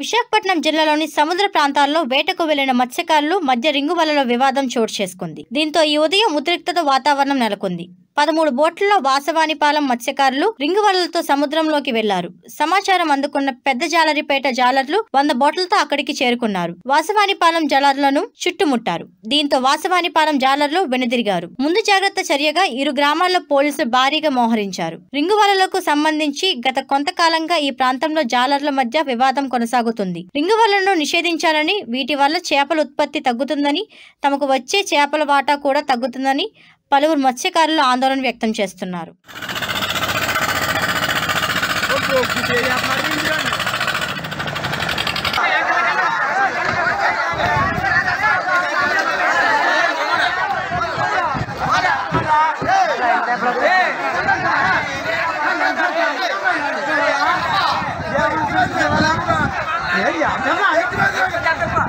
విశాఖపట్నం జిల్లాలోని సముద్ర ప్రాంతాల్లో వేటకు వెళ్లిన మత్స్యకారులు మధ్య రింగు వలలో వివాదం చోటు చేసుకుంది దీంతో ఈ ఉదయం ఉద్రిక్తత వాతావరణం నెలకొంది పదమూడు బోట్లలో వాసవానిపాలెం మత్స్యకారులు రింగు వలలతో సముద్రంలోకి వెళ్లారు సమాచారం అందుకున్న పెద్ద జాలరిపేట జాలర్లు వంద బోట్లతో అక్కడికి చేరుకున్నారు వాసవానిపాలెం జాలర్లను చుట్టుముట్టారు దీంతో వాసవానిపాలెం జాలర్లు వెనుదిరిగారు ముందు జాగ్రత్త చర్యగా ఇరు గ్రామాల్లో పోలీసులు భారీగా మోహరించారు రింగు వలలకు సంబంధించి గత కొంతకాలంగా ఈ ప్రాంతంలో జాలర్ల మధ్య వివాదం కొనసాగుతుంది రింగు వలలను నిషేధించాలని వీటి వల్ల చేపల ఉత్పత్తి తగ్గుతుందని తమకు వచ్చే చేపల వాటా కూడా తగ్గుతుందని పలువురు మత్స్యకారులు ఆందోళన వ్యక్తం చేస్తున్నారు ఏ, ఎక్కడ?